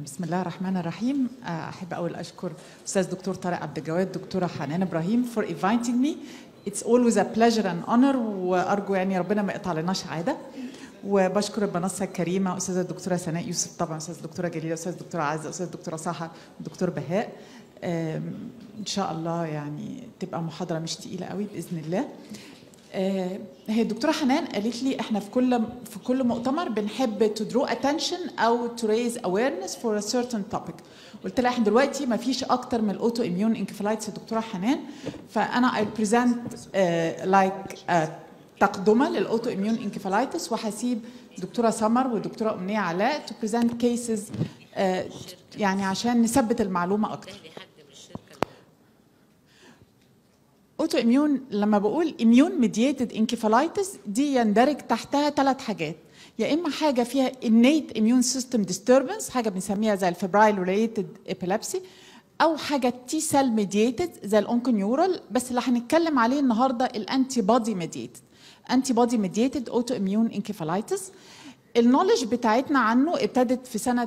بسم الله الرحمن الرحيم احب اول اشكر استاذ دكتور طارق عبد الجواد دكتوره حنان ابراهيم for inviting me it's always a pleasure and honor وارجو يعني ربنا ما يقطع لناش عاده وبشكر المنصه الكريمه استاذه الدكتوره سناء يوسف طبعا استاذه الدكتوره جليله استاذه الدكتوره عزه استاذه الدكتوره سحر والدكتور بهاء ان شاء الله يعني تبقى محاضره مش تقيله قوي باذن الله هي الدكتوره حنان قالت لي احنا في كل في كل مؤتمر بنحب to draw attention او to raise awareness for a certain topic قلت لها احنا دلوقتي ما فيش اكتر من الاوتو اميون انكفالايتس يا دكتوره حنان فانا I present uh, like uh, تقدمه للاوتو اميون انكفالايتس وهسيب دكتوره سمر ودكتوره امنيه علاء to present cases uh, يعني عشان نثبت المعلومه اكتر اوتو اميون لما بقول اميون ميدييتد انكفالايتس دي يندرج تحتها ثلاث حاجات يا اما حاجه فيها innate immune system disturbance حاجه بنسميها زي الفبرايل ريليتد epilepsy او حاجه تي سيل ميدييتد زي الاونكونيورال بس اللي هنتكلم عليه النهارده الانتي بودي ميدييتد انتي بودي ميدييتد اوتو اميون انكفالايتس النولج بتاعتنا عنه ابتدت في سنة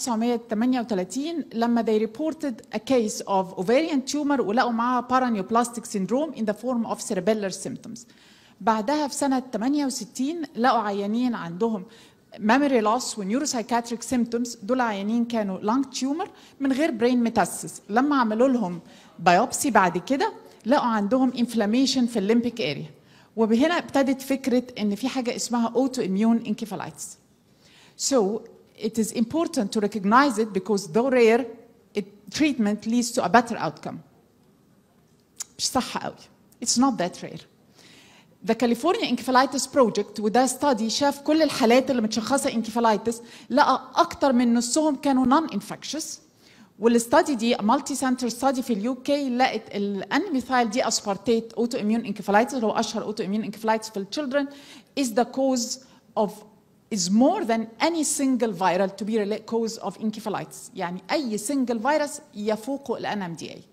1938 لما they reported a case of ovarian tumor ولقوا معاها paraneoplastic syndrome in the form of cerebellar symptoms. بعدها في سنة 68 لقوا عيانين عندهم memory loss ونيوروسايكاتريك symptoms دول عيانين كانوا lung tumor من غير brain metastasis لما عملوا لهم بايوبسي بعد كده لقوا عندهم inflammation في الليمبيك اريا وبهنا ابتدت فكرة إن في حاجة اسمها autoimmune encephalitis. So it is important to recognize it because though rare, it, treatment leads to a better outcome. مش صح قوي. It's not that rare. The California Encephalitis Project وده study شاف كل الحالات اللي متشخصة encephalitis لقى أكتر من نصهم كانوا non-infectious والاستادي دي مالتي سنتر ستادي في اليو كي لقت الانميثايل دي اسبارتيت اوتو اميون انكفالايتس اللي هو اشهر اوتو اميون انكفالايتس في الشيلدرن is the cause of is more than any single viral to be a cause of encephalitis يعني اي single فيروس يفوق الان ام دي اي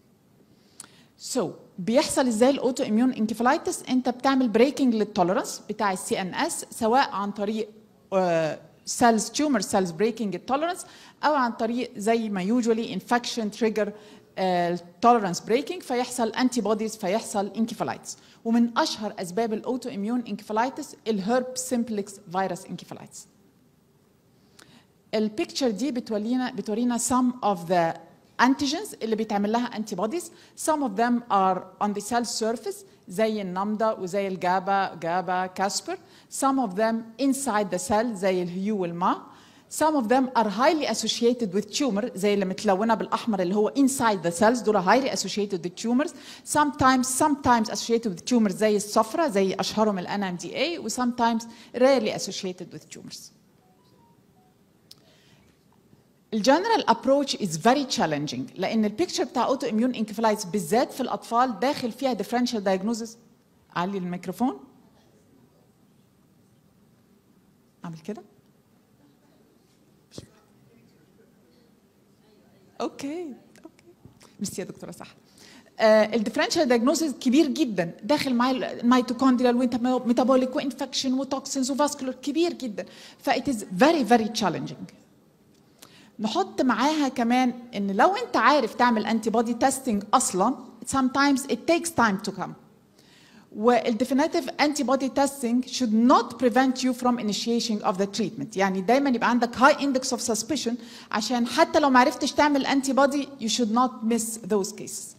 So بيحصل ازاي الاوتو اميون انكفالايتس انت بتعمل بريكنج للتوليرانس بتاع السي ان اس سواء عن طريق سيلز تيومر سيلز بريكنج التوليرانس او عن طريق زي ما يوجوالي انفكشن تريجر توليرانس بريكنج فيحصل انتي بوديز فيحصل انكفالايتس ومن اشهر اسباب الاوتو اميون انكفالايتس الهرب سمبلكس فيروس انكفالايتس البيكتشر دي بتورينا بتورينا some of the antigens اللي بيتعمل لها انتي بوديز some of them are on the cell surface زي النمدا وزي الجابا جابا كاسبر some of them inside the cell زي الهيو والما some of them are highly associated with tumor زي اللي متلونه بالاحمر اللي هو inside the cells دول highly associated with tumors sometimes sometimes associated with tumors زي الصفرة زي اشهرهم ال NMDA و sometimes rarely associated with tumors الجنرال ابروتش از فيري تشالنجينج لان البيكتشر بتاع اوتو اميون انكفالايتس بالذات في الاطفال داخل فيها ديفرنشال دايجنوزس علي الميكروفون اعمل كده اوكي اوكي ميرسي يا دكتوره صح الديفرنشال دايجنوزس كبير جدا داخل معاه الميتوكوندريال وميتابوليك وانفكشن وتوكسينز وفاسكولار كبير جدا فايت از فيري فيري تشالنجينج نحط معاها كمان ان لو انت عارف تعمل انتي بودي تيستنج اصلا sometimes it takes time to come والديفينيتيف انتي بودي تيستنج should not prevent you from initiation of the treatment يعني دايما يبقى عندك high index of suspicion عشان حتى لو ما عرفتش تعمل انتي بودي you should not miss those cases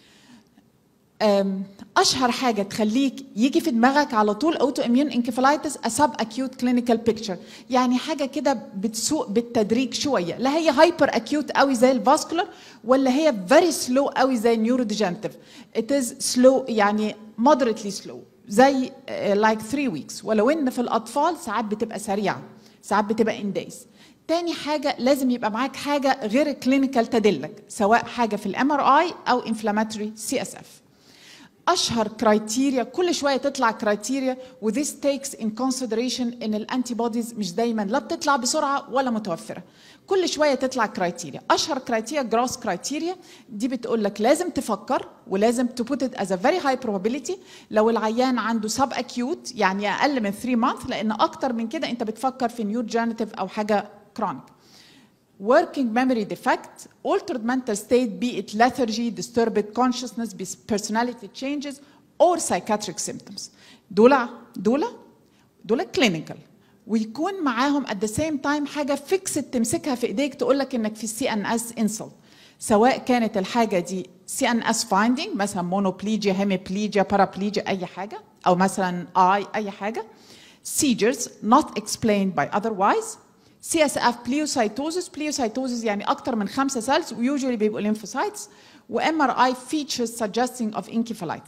اشهر حاجه تخليك يجي في دماغك على طول اوتو اميون انكفالايتس اسب اكيوت كلينيكال بيكتشر يعني حاجه كده بتسوق بالتدريج شويه لا هي هايبر اكيوت قوي زي الفاسكولار ولا هي فيري سلو قوي زي النيورو ديجنتيف ات از سلو يعني مودريتلي سلو زي لايك 3 ويكس ولو ان في الاطفال ساعات بتبقى سريعه ساعات بتبقى ان دايز تاني حاجة لازم يبقى معاك حاجة غير الكلينيكال تدلك سواء حاجة في الام ار اي او انفلاماتوري سي اس اف اشهر كرايتيريا كل شويه تطلع كرايتيريا وذيس تيكس ان كونسيدريشن ان الانتي بوديز مش دايما لا بتطلع بسرعه ولا متوفره كل شويه تطلع كرايتيريا اشهر كرايتيريا جروس كرايتيريا دي بتقول لك لازم تفكر ولازم تبوت ات از ا فيري هاي probability لو العيان عنده سب اكيوت يعني اقل من 3 مانث لان اكتر من كده انت بتفكر في نيور جينيتيف او حاجه كرونيك working memory defect, altered mental state, be it lethargy, disturbed consciousness, be personality changes, or psychiatric symptoms. دول دول دول clinical ويكون معاهم at the same time حاجة فيكس تمسكها في ايديك تقول لك انك في السي ان اس انسلت سواء كانت الحاجة دي سي ان اس فايندينج مثلا مونوبليجيا هيميبليجيا بارابليجيا اي حاجة او مثلا اي اي حاجة seizures not explained by otherwise CSF pleocytosis pleocytosis يعني أكتر من خمسة cells ويوجولي بيبقوا lymphocytes و MRI features suggesting of encephalitis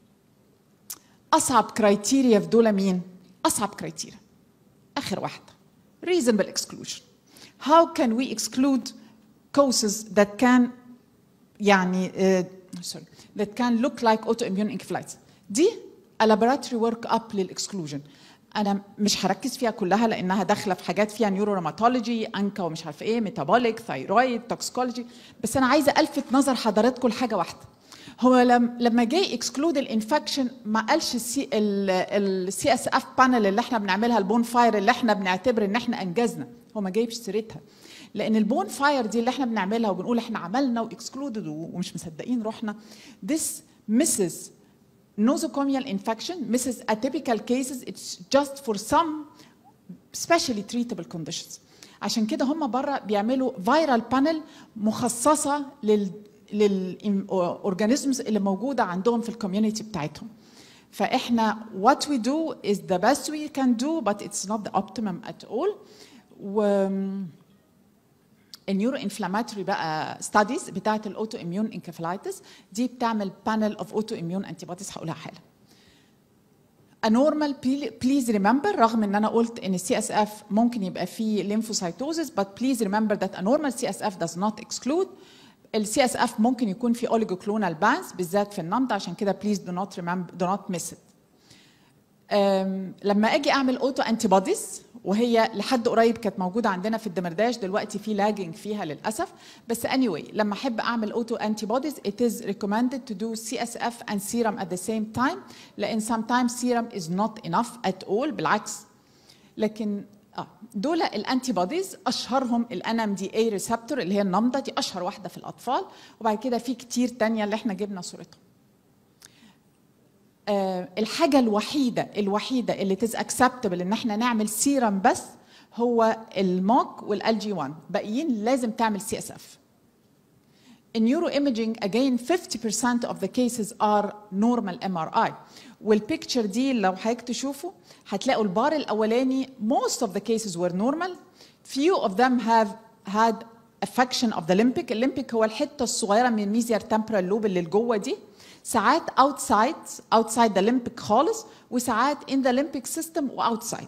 أصعب كرايتيريا في دول مين؟ أصعب كرايتيريا آخر واحدة reasonable exclusion how can we exclude causes that can يعني uh, sorry that can look like autoimmune encephalitis دي a laboratory work up للاكسكلوجن انا مش هركز فيها كلها لانها داخله في حاجات فيها نيوروماتولوجي انكا ومش عارفه ايه ميتابوليك ثايرويد توكسيكولوجي بس انا عايزه الفت نظر حضراتكم لحاجه واحده هو لم لما جاي اكسكلود الانفكشن ما قالش السي السي اس اف بانل اللي احنا بنعملها البون فاير اللي احنا بنعتبر ان احنا انجزنا هو ما جايبش سيرتها لان البون فاير دي اللي احنا بنعملها وبنقول احنا عملنا واكسكلودد ومش مصدقين روحنا this misses nosocomial infection misses atypical cases it's just for some specially treatable conditions عشان كده هم بره بيعملوا فيرال بانل مخصصه لل للاورجانيزمز اللي موجوده عندهم في الكوميونتي بتاعتهم فاحنا what we do is the best we can do but it's not the optimum at all و النيورو انفلاماتوري بقى ستاديز بتاعت الاوتو اميون انكفلايتس دي بتعمل بانل اوف اوتو اميون انتي بوديز هقولها حالا anormal please remember رغم ان انا قلت ان السي اس اف ممكن يبقى فيه lymphocytosis but please remember that a normal CSF does not exclude السي اس اف ممكن يكون في اوليجوكلونال بانز بالذات في النمط عشان كده please do not remember do not miss it لما اجي اعمل اوتو انتي بوديز وهي لحد قريب كانت موجوده عندنا في الدمرداش دلوقتي في لاجنج فيها للاسف بس anyway لما احب اعمل اوتو انتي بوديز it is recommended to do CSF and serum at the same time لان sometimes serum is not enough at all بالعكس لكن اه دول الانتي بوديز اشهرهم الان ام دي اي ريسبتور اللي هي النمضه دي اشهر واحده في الاطفال وبعد كده في كتير تانية اللي احنا جبنا صورتهم آه الحاجه الوحيده الوحيده اللي تز اكسبتبل ان احنا نعمل سيرم بس هو الموك والال جي 1 باقيين لازم تعمل سي اس اف In neuroimaging again 50% of the cases are normal MRI والبيكتشر دي لو حضرتك تشوفوا هتلاقوا البار الاولاني most of the cases were normal few of them have had affection of the limbic الليمبيك هو الحته الصغيره من الميزير temporal lobe اللي جوه دي ساعات outside outside the limbic خالص وساعات in the limbic system واوتسايد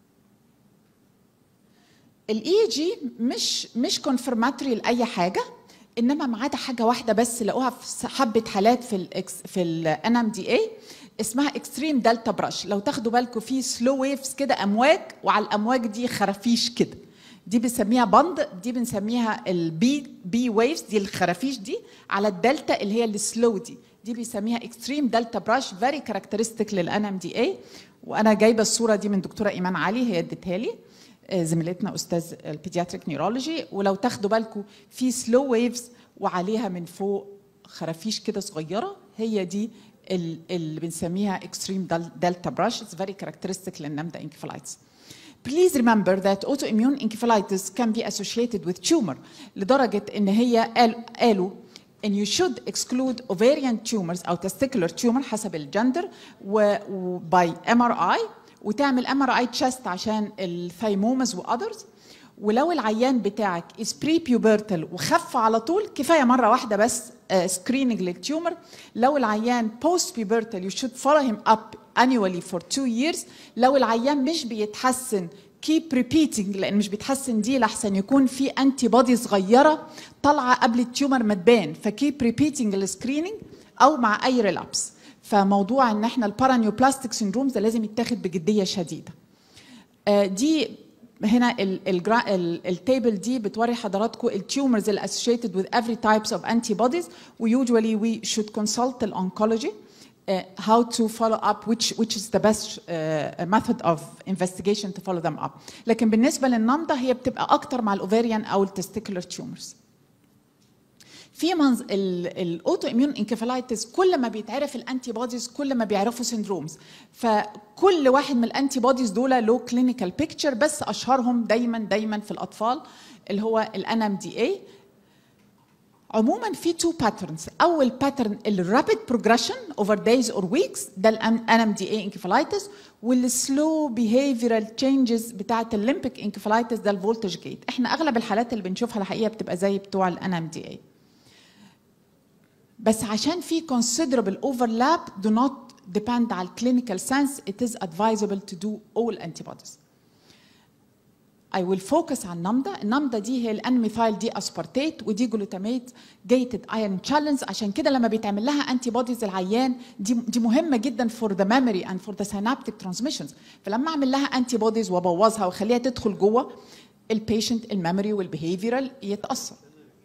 الاي جي مش مش كونفرماتوري لاي حاجه انما ما عدا حاجه واحده بس لقوها في حبه حالات في ال في الان ام دي اي اسمها اكستريم دلتا براش لو تاخدوا بالكم في سلو ويفز كده امواج وعلى الامواج دي خرافيش كده دي بنسميها بند دي بنسميها البي بي ويفز دي الخرافيش دي على الدلتا اللي هي السلو دي دي بيسميها اكستريم دلتا براش فيري كاركترستيك للان ام دي اي وانا جايبه الصوره دي من دكتوره ايمان علي هي اديتها لي زميلتنا استاذ البيدياتريك نيورولوجي ولو تاخدوا بالكم في سلو ويفز وعليها من فوق خرافيش كده صغيره هي دي اللي بنسميها extreme delta brush it's very characteristic للنمدا encephalitis Please remember that autoimmune encephalitis can be associated with tumor لدرجة إن هي قالوا إن you should exclude ovarian tumors أو testicular tumor حسب الجندر و by MRI وتعمل MRI chest عشان الثيمومز وأذرز ولو العيان بتاعك is pre-pubertal وخف على طول كفايه مره واحده بس سكريننج uh, للتيومر لو العيان post pubertal you should follow him up annually for two years لو العيان مش بيتحسن keep repeating لان مش بيتحسن دي لحسن يكون في انتي بودي صغيره طالعه قبل التيومر ما تبان فكيب ريبيتنج السكريننج او مع اي ريلابس فموضوع ان احنا البارانيوبلاستيك سيندرومز ده لازم يتاخد بجديه شديده uh, دي هنا التيبل دي بتوري حضراتكم التيومرز اللي associated with every types of antibodies ويوجوالي we should consult the oncology uh, how to follow up which which is the best uh, method of investigation to follow them up لكن بالنسبه للنمضه هي بتبقى اكتر مع الاوفيريان او التستيكولار تيومرز في منظ... الاوتو اميون انكفالايتس كل ما بيتعرف الانتي بوديز كل ما بيعرفوا سندرومز فكل واحد من الانتي بوديز دول له كلينيكال بيكتشر بس اشهرهم دايما دايما في الاطفال اللي هو الان ام دي اي عموما في تو باترنز اول باترن الرابيد بروجريشن اوفر دايز اور ويكس ده الان ام دي اي انكفالايتس والسلو بيهيفيرال تشينجز بتاعه الليمبيك انكفالايتس ده الفولتج جيت احنا اغلب الحالات اللي بنشوفها الحقيقه بتبقى زي بتوع الان ام دي اي بس عشان في considerable overlap do not depend على clinical sense it is advisable to do all antibodies I will focus على النمدة النمدة دي هي الانميثايل دي اسبارتيت ودي جلوتاميت جيتد ايرون تشالنج عشان كده لما بيتعمل لها انتي بوديز العيان دي دي مهمه جدا فور ذا ميموري اند فور ذا سينابتيك ترانسميشنز فلما اعمل لها انتي بوديز وابوظها واخليها تدخل جوه البيشنت الميموري والبيهيفيرال يتاثر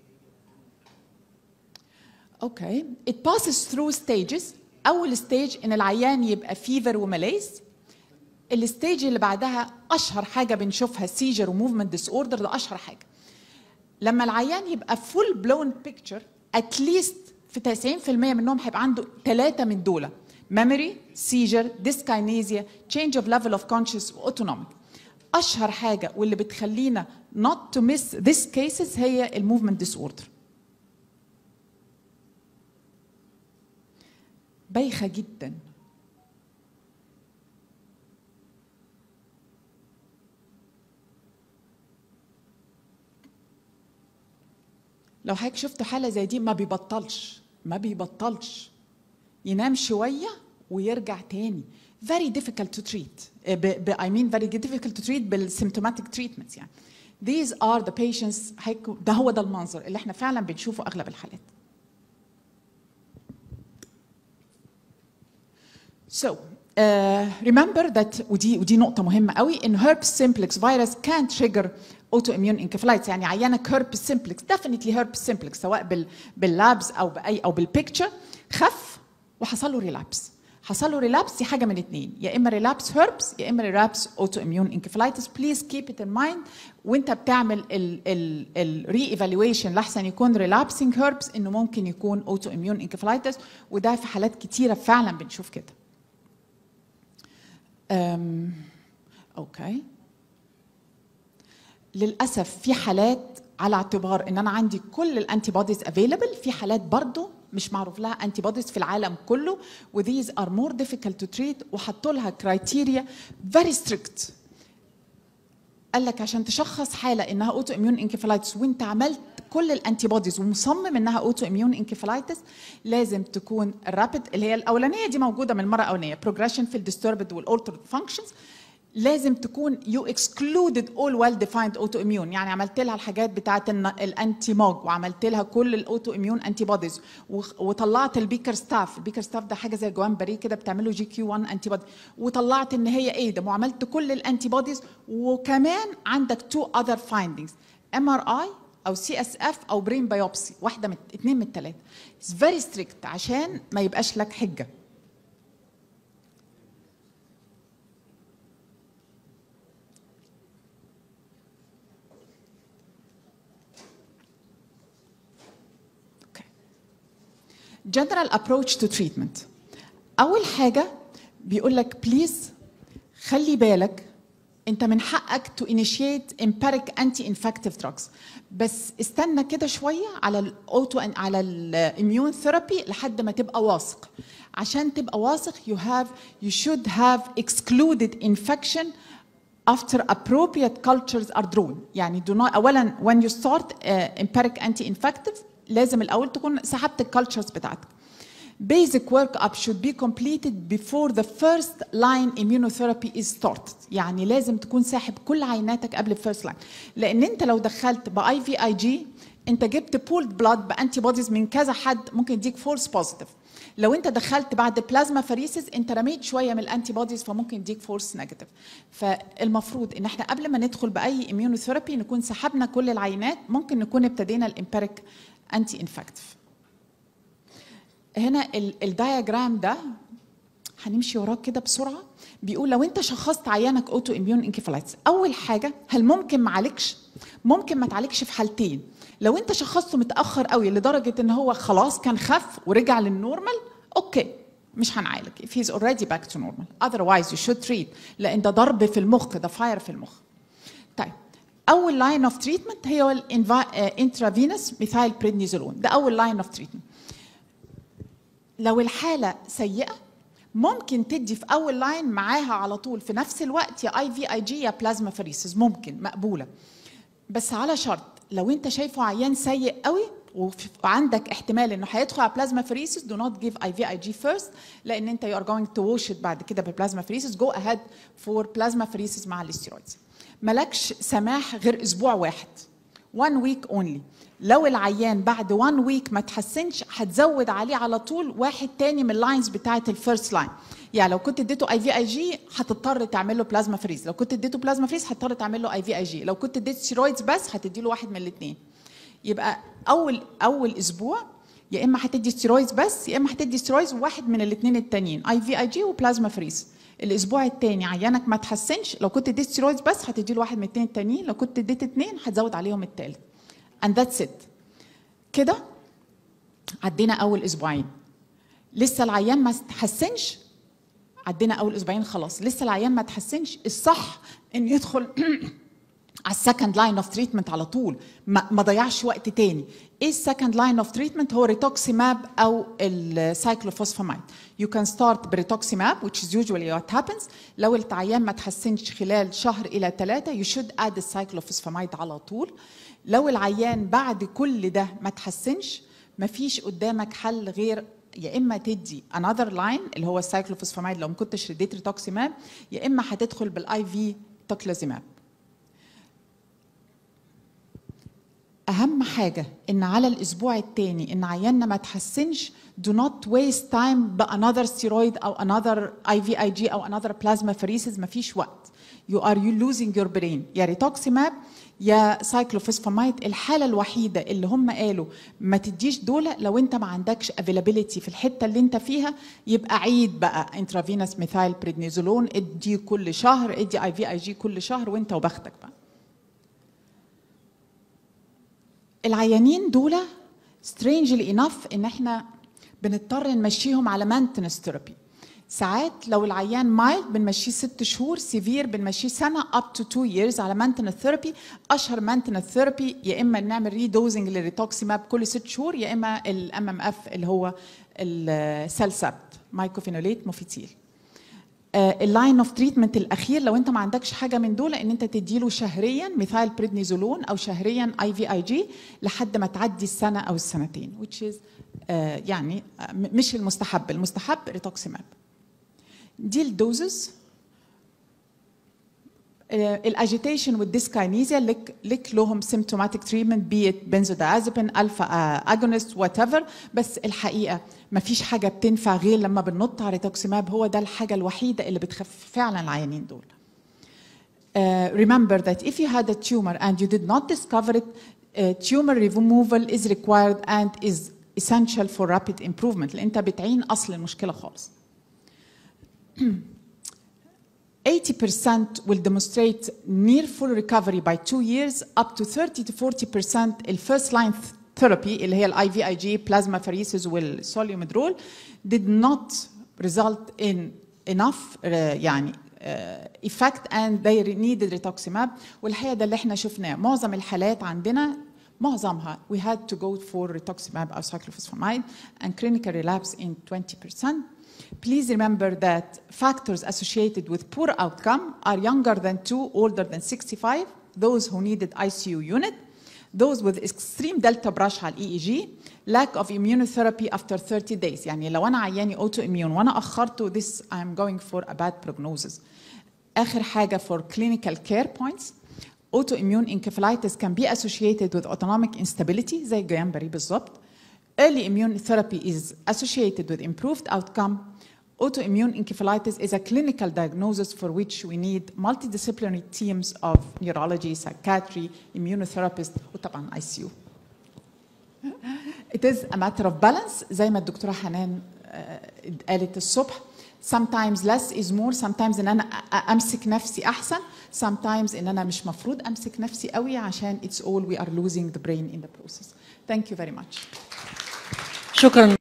اوكي it passes through stages اول ستيج ان العيان يبقى فيفر وملايز الستيج اللي بعدها اشهر حاجه بنشوفها سيجر وموفمنت ديس اوردر ده اشهر حاجه لما العيان يبقى فول بلون بيكتشر اتليست في 90% منهم هيبقى عنده ثلاثه من دول memory seizure dyskinesia change of level of conscious autonomic اشهر حاجه واللي بتخلينا not to miss this cases هي الموفمنت ديس اوردر بايخه جدا لو حضرتك شفت حاله زي دي ما بيبطلش ما بيبطلش ينام شويه ويرجع تاني very difficult to treat ب, ب, I mean very difficult to treat بالsymptomatic treatments يعني these are the patients هيك ده هو ده المنظر اللي احنا فعلا بنشوفه اغلب الحالات So uh, remember that ودي ودي نقطة مهمة قوي إن herpes simplex virus can trigger autoimmune encephalitis يعني عيانك herpes simplex definitely herpes simplex سواء بال باللابس أو بأي أو بالبيكتشر خف وحصل له ريلابس حصل له ريلابس دي حاجة من اتنين يا إما ريلابس herpes يا إما ريلابس autoimmune encephalitis please keep it in mind وأنت بتعمل ال ال ال re-evaluation لحسن يكون relapsing herpes إنه ممكن يكون autoimmune encephalitis وده في حالات كتيرة فعلا بنشوف كده أم، اوكي للاسف في حالات على اعتبار ان انا عندي كل الانتي بوديز افيلبل في حالات برضو مش معروف لها انتي بوديز في العالم كله وthese are more difficult to treat وحطوا لها كرايتيريا very strict قال لك عشان تشخص حاله انها اوتو اميون انكفالايتس وانت عملت كل الانتي بوديز ومصمم انها اوتو اميون انكفالايتس لازم تكون الرابid اللي هي الاولانيه دي موجوده من المره الاولانيه بروجريشن في الديستربد والالترد فانكشنز لازم تكون يو اكسكلودد اول ويل ديفايند اوتو اميون يعني عملت لها الحاجات بتاعه الانتي موج وعملت لها كل الاوتو اميون انتي بوديز وطلعت البيكر ستاف البيكر ستاف ده حاجه زي جوان بري كده بتعمله جي كيو 1 انتي بودي وطلعت ان هي ايدم وعملت كل الانتي بوديز وكمان عندك تو اذر فايندينجز ام ار اي او سي اس اف او برين بايوبسي واحده من اثنين من الثلاثه اتس فيري ستريكت عشان ما يبقاش لك حجه general approach to treatment اول حاجه بيقول لك بليز خلي بالك انت من حقك تو initiate empiric anti infective drugs بس استنى كده شويه على الاوتو على الاميون ثيرابي لحد ما تبقى واثق عشان تبقى واثق you have you should have excluded infection after appropriate cultures are drawn يعني do not اولا when you start uh, empiric anti infective لازم الاول تكون سحبت الكالتشرز بتاعتك basic workup should be completed before the first line immunotherapy is started يعني لازم تكون ساحب كل عيناتك قبل الفيرست لاين لان انت لو دخلت باي في اي جي انت جبت بولد بلاد بانتي بوديز من كذا حد ممكن يديك فولس بوزيتيف لو انت دخلت بعد بلازما فريسز انت رميت شويه من الانتي بوديز فممكن يديك فورس نيجاتيف فالمفروض ان احنا قبل ما ندخل باي اميونوثيرابي نكون سحبنا كل العينات ممكن نكون ابتدينا الامبيريك انتي انفكتيف هنا الدايجرام ده هنمشي وراك كده بسرعه بيقول لو انت شخصت عيانك اوتو اميون انكفالايتس اول حاجه هل ممكن ما عالجش ممكن ما تعالجش في حالتين لو انت شخصته متاخر قوي لدرجه ان هو خلاص كان خف ورجع للنورمال اوكي مش هنعالج if he's already back to normal otherwise you should treat لان ده ضرب في المخ ده فاير في المخ طيب اول لاين اوف تريتمنت هي الانترافينوس ميثايل بريدنيزولون ده اول لاين اوف تريتمنت لو الحاله سيئه ممكن تدي في اول لاين معاها على طول في نفس الوقت يا اي في اي جي يا بلازما فريسز ممكن مقبوله بس على شرط لو انت شايفه عيان سيء قوي وعندك احتمال انه هيدخل على بلازما فريسز do not give اي في اي جي first لان انت you are going to wash it بعد كده ببلازما فريسز go ahead for بلازما فريسز مع الاستيرويدز ملكش سماح غير اسبوع واحد one week only لو العيان بعد one week ما تحسنش هتزود عليه على طول واحد تاني من اللاينز بتاعه الفيرست لاين يعني لو كنت اديته اي في اي جي هتضطر تعمل له بلازما فريز لو كنت اديته بلازما فريز هتضطر تعمل له اي في اي جي لو كنت اديت ستيرويدز بس هتدي له واحد من الاثنين يبقى اول اول اسبوع يا اما هتدي ستيرويدز بس يا اما هتدي ستيرويدز وواحد من الاثنين التانيين اي في اي جي وبلازما فريز الاسبوع الثاني عيانك ما تحسنش لو كنت اديت ستيرويدز بس هتدي له واحد من الاثنين التانيين لو كنت اديت اثنين هتزود عليهم الثالث and that's it كده عدينا اول اسبوعين لسه العيان ما تحسنش عدينا اول اسبوعين خلاص لسه العيان ما تحسنش الصح ان يدخل على السكند لاين اوف تريتمنت على طول ما, ما ضيعش وقت تاني ايه السكند لاين اوف تريتمنت هو ريتوكسيماب او السايكلوفوسفامايد يو كان ستارت بريتوكسيماب which is usually what happens لو العيان ما تحسنش خلال شهر الى ثلاثه you should add السايكلوفوسفامايد على طول لو العيان بعد كل ده ما تحسنش ما فيش قدامك حل غير يا اما تدي another line اللي هو السايكلوفوسفامايد لو ما كنتش اديت ريتوكسيماب يا اما هتدخل بالاي في توكلازيماب اهم حاجه ان على الاسبوع الثاني ان عياننا ما تحسنش do not waste time بانذر ستيرويد او انذر اي في اي جي او انذر بلازما فريسز ما فيش وقت you are you losing your brain يا ريتوكسيماب يا سايكلوفوسفامايد الحاله الوحيده اللي هم قالوا ما تديش دول لو انت ما عندكش افيلابيلتي في الحته اللي انت فيها يبقى عيد بقى انترافينوس ميثايل بريدنيزولون ادي كل شهر ادي اي في اي جي كل شهر وانت وبختك بقى العيانين دول strangely enough ان احنا بنضطر نمشيهم على مانتنس ثيرابي ساعات لو العيان مايلد بنمشيه ست شهور سيفير بنمشيه سنه اب تو 2 ييرز على مانتنس ثيرابي اشهر مانتنس ثيرابي يا اما نعمل ريدوزنج للريتوكسيماب كل ست شهور يا اما الام ام اف اللي هو السلسبت مايكوفينوليت موفيتيل اللاين اوف تريتمنت الاخير لو انت ما عندكش حاجه من دول ان انت تديله شهريا ميثايل بريدنيزولون او شهريا اي في اي جي لحد ما تعدي السنه او السنتين which is uh, يعني uh, مش المستحب المستحب ريتوكسيماب دي الدوزز الاجيتيشن والديسكاينيزيا لك لك لهم سيمتوماتيك تريتمنت بيت بنزودازابين الفا اجونست وات ايفر بس الحقيقه ما فيش حاجه بتنفع غير لما بننط على ريتوكسيماب هو ده الحاجه الوحيده اللي بتخفف فعلا العيانين دول. Uh, remember that if you had a tumor and you did not discover it, uh, tumor removal is required and is essential for rapid improvement لان انت بتعين اصل المشكله خالص. 80% will demonstrate near full recovery by two years up to 30 to 40% ال first line therapy اللي هي الاي في اي جي بلازما فريسز والسوليوميدرول did not result in enough uh, يعني uh, effect and they needed rituximab والحقيقه ده اللي احنا شفناه معظم الحالات عندنا معظمها we had to go for rituximab or cyclophosphamide and clinical relapse in 20%. Please remember that factors associated with poor outcome are younger than 2, older than 65, those who needed ICU unit, those with extreme delta brush على الاي اي جي lack of immunotherapy after 30 days يعني لو انا عياني اوتو اميون وانا اخرته this I'm going for a bad prognosis اخر حاجه for clinical care points autoimmune encephalitis can be associated with autonomic instability زي الجيامبري بالظبط early immune therapy is associated with improved outcome autoimmune encephalitis is a clinical diagnosis for which we need multidisciplinary teams of neurology, psychiatry, immunotherapist وطبعا ICU. It is a matter of balance زي ما الدكتورة حنان قالت الصبح sometimes less is more sometimes ان انا أ- أ- امسك نفسي احسن sometimes ان انا مش مفروض امسك نفسي قوي عشان it's all we are losing the brain in the process thank you very much شكرا